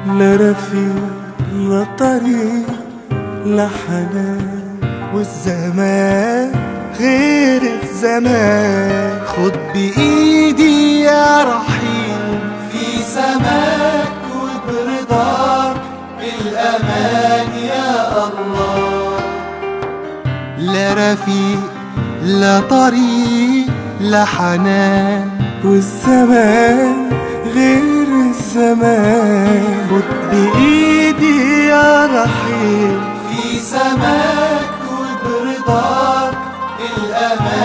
لا رفيق لا طريق لا حنان والزمان غير الزمان خد بإيدي يا رحيم في سماك وبرضاك بالأمان يا الله لا رفيق لا طريق لا حنان والزمان غير الزمان خد بإيدي يا رحيم في سماك وبرضاك بالأمان